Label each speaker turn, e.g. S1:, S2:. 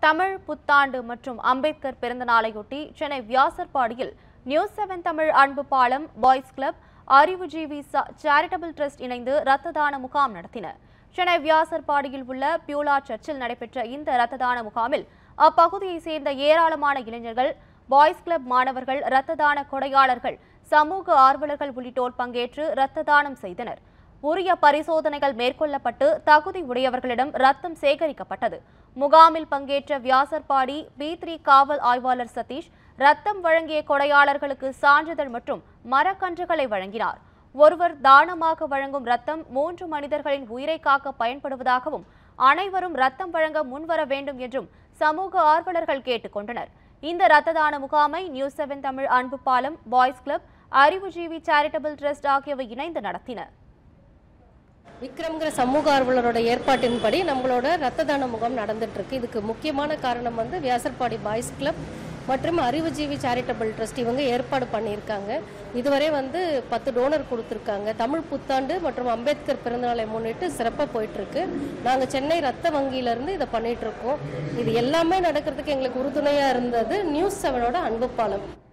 S1: தமிழ் புத்தாண்டு மற்றும் அம்பேத்கர் பிறந்த நாளையொட்டி சென்னை வியாசர்பாடியில் news seven Tamil Anbu Palam boys club அறிவுஜீவி ச- சேரிட்டபிள் ட்ரஸ்ட் இணைந்து இரத்த தான முகாம் நடத்தின சென்னை வியாசர்பாடியில் உள்ள பியூலா சர்ச்சில் நடைபெற்ற இந்த இரத்த தான முகாமில் அப்பகுதியைச் சேர்ந்த ஏராளமான இளைஞர்கள் பாய்ஸ் கிளப் மாணவர்கள் இரத்த தான கொடையாளர்கள் சமூக ஆர்வலர்கள் உள்ளிட்டோர் பங்கேற்று இரத்த தானம் செய்தனர் உரிய பரிசோதனைகள் மேற்கொள்ளப்பட்டு தகுதி உடையவர்களிடம் ரத்தம் சேகரிக்கப்பட்டது முகாமில் பங்கேற்ற வியாசர்பாடி பி த்ரீ காவல் ஆய்வாளர் சதீஷ் ரத்தம் வழங்கிய கொடையாளர்களுக்கு சான்றிதழ் மற்றும் மரக்கன்றுகளை வழங்கினார் ஒருவர் தானமாக வழங்கும் ரத்தம் மூன்று மனிதர்களின் உயிரை காக்க பயன்படுவதாகவும் அனைவரும் ரத்தம் வழங்க முன்வர வேண்டும் என்றும் சமூக ஆர்வலர்கள் கேட்டுக்கொண்டனர் இந்த இரத்த தான முகாமை news seven Tamil Anbu Palam boys club Arivujeevi charitable trust ஆகியவை இணைந்து நடத்தின
S2: விக்ரம்ங்கிற சமூக ஆர்வலரோட ஏற்பாட்டின்படி நம்மளோட ரத்த தான முகாம் நடந்துட்டு இருக்கு இதுக்கு முக்கியமான காரணம் வந்து வியாசர்பாடி பாய்ஸ் கிளப் மற்றும் அறிவுஜீவி சேரிட்டபிள் ட்ரஸ்ட் இவங்க ஏற்பாடு பண்ணியிருக்காங்க இதுவரை வந்து பத்து டோனர் கொடுத்துருக்காங்க தமிழ் புத்தாண்டு மற்றும் அம்பேத்கர் பிறந்தநாளை முன்னிட்டு சிறப்பாக போயிட்டு இருக்கு நாங்கள் சென்னை ரத்த வங்கியிலேருந்து இதை பண்ணிட்டு இருக்கோம் இது எல்லாமே நடக்கிறதுக்கு எங்களுக்கு உறுதுணையாக இருந்தது நியூஸ் செவனோட அன்பு பாலம்